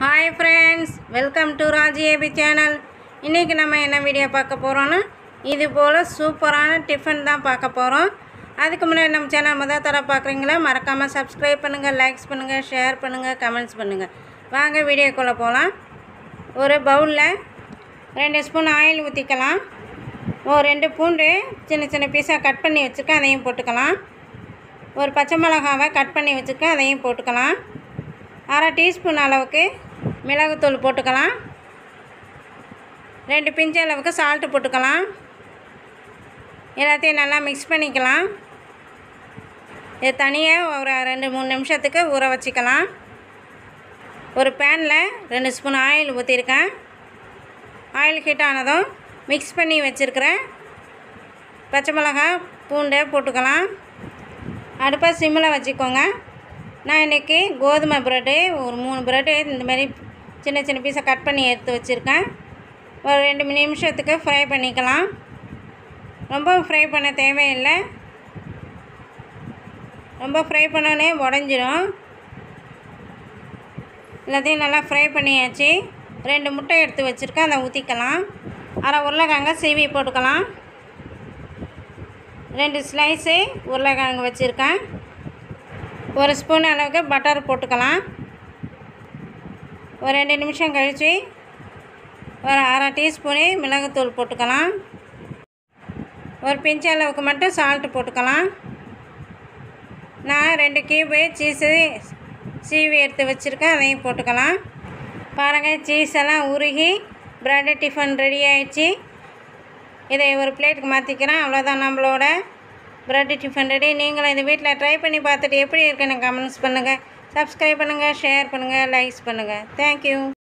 hi friends welcome to Raji AB channel இன்றைக்கி நம்ம என்ன வீடியோ பார்க்க போகிறோன்னா இது போல் சூப்பரான டிஃபன் தான் பார்க்க போகிறோம் அதுக்கு முன்னாடி நம்ம சேனல் முதல் தர பார்க்குறீங்களா மறக்காமல் சப்ஸ்கிரைப் பண்ணுங்கள் லைக்ஸ் பண்ணுங்கள் ஷேர் பண்ணுங்கள் கமெண்ட்ஸ் பண்ணுங்கள் வாங்க வீடியோக்குள்ளே போகலாம் ஒரு பவுலில் ரெண்டு ஸ்பூன் ஆயில் ஊற்றிக்கலாம் ஒரு ரெண்டு பூண்டு சின்ன சின்ன பீஸாக கட் பண்ணி வச்சுருக்கேன் அதையும் போட்டுக்கலாம் ஒரு பச்சை மிளகாவை கட் பண்ணி வச்சுருக்கேன் அதையும் போட்டுக்கலாம் அரை டீஸ்பூன் அளவுக்கு மிளகுத்தூள் போட்டுக்கலாம் ரெண்டு பிஞ்சு அளவுக்கு சால்ட்டு போட்டுக்கலாம் எல்லாத்தையும் நல்லா மிக்ஸ் பண்ணிக்கலாம் இது தனியாக ஒரு ரெண்டு மூணு நிமிஷத்துக்கு ஊற வச்சுக்கலாம் ஒரு பேனில் ரெண்டு ஸ்பூன் ஆயில் ஊற்றிருக்கேன் ஆயில் ஹீட் ஆனதும் மிக்ஸ் பண்ணி வச்சுருக்கிறேன் பச்சை மிளகாய் பூண்டை போட்டுக்கலாம் அடுப்பை சிம்மில் வச்சுக்கோங்க நான் இன்றைக்கி கோதுமை ப்ரெட்டு ஒரு மூணு ப்ரெட்டு இந்த மாதிரி சின்ன சின்ன பீஸை கட் பண்ணி எடுத்து வச்சுருக்கேன் ஒரு ரெண்டு மூணு நிமிஷத்துக்கு ஃப்ரை பண்ணிக்கலாம் ரொம்ப ஃப்ரை பண்ண தேவையில்லை ரொம்ப ஃப்ரை பண்ணோன்னே உடஞ்சிரும் எல்லாத்தையும் நல்லா ஃப்ரை பண்ணியாச்சு ரெண்டு முட்டை எடுத்து வச்சுருக்கேன் அதை ஊற்றிக்கலாம் அரை உருளைக்கிழங்க சீவி போட்டுக்கலாம் ரெண்டு ஸ்லைஸு உருளைக்கிழங்கு வச்சுருக்கேன் ஒரு ஸ்பூன் அளவுக்கு பட்டர் போட்டுக்கலாம் ஒரு ரெண்டு நிமிஷம் கழித்து ஒரு அரை டீஸ்பூனு மிளகுத்தூள் போட்டுக்கலாம் ஒரு பிஞ்சு அளவுக்கு மட்டும் சால்ட்டு போட்டுக்கலாம் நான் ரெண்டு கியூபு சீஸு சீவி எடுத்து வச்சுருக்கேன் அதையும் போட்டுக்கலாம் பாருங்கள் சீஸ் எல்லாம் உருகி ப்ரெட்டு டிஃபன் ரெடி ஆயிடுச்சு இதை ஒரு பிளேட்டுக்கு மாற்றிக்கிறேன் அவ்வளோதான் நம்மளோட ப்ரெட்டு டிஃபன் ரெடி நீங்களும் இந்த வீட்டில் ட்ரை பண்ணி பார்த்துட்டு எப்படி இருக்குன்னு கமெண்ட்ஸ் பண்ணுங்கள் சப்ஸ்கிரைப் பண்ணுங்கள் ஷேர் பண்ணுங்கள் லைக்ஸ் பண்ணுங்கள் தேங்க்யூ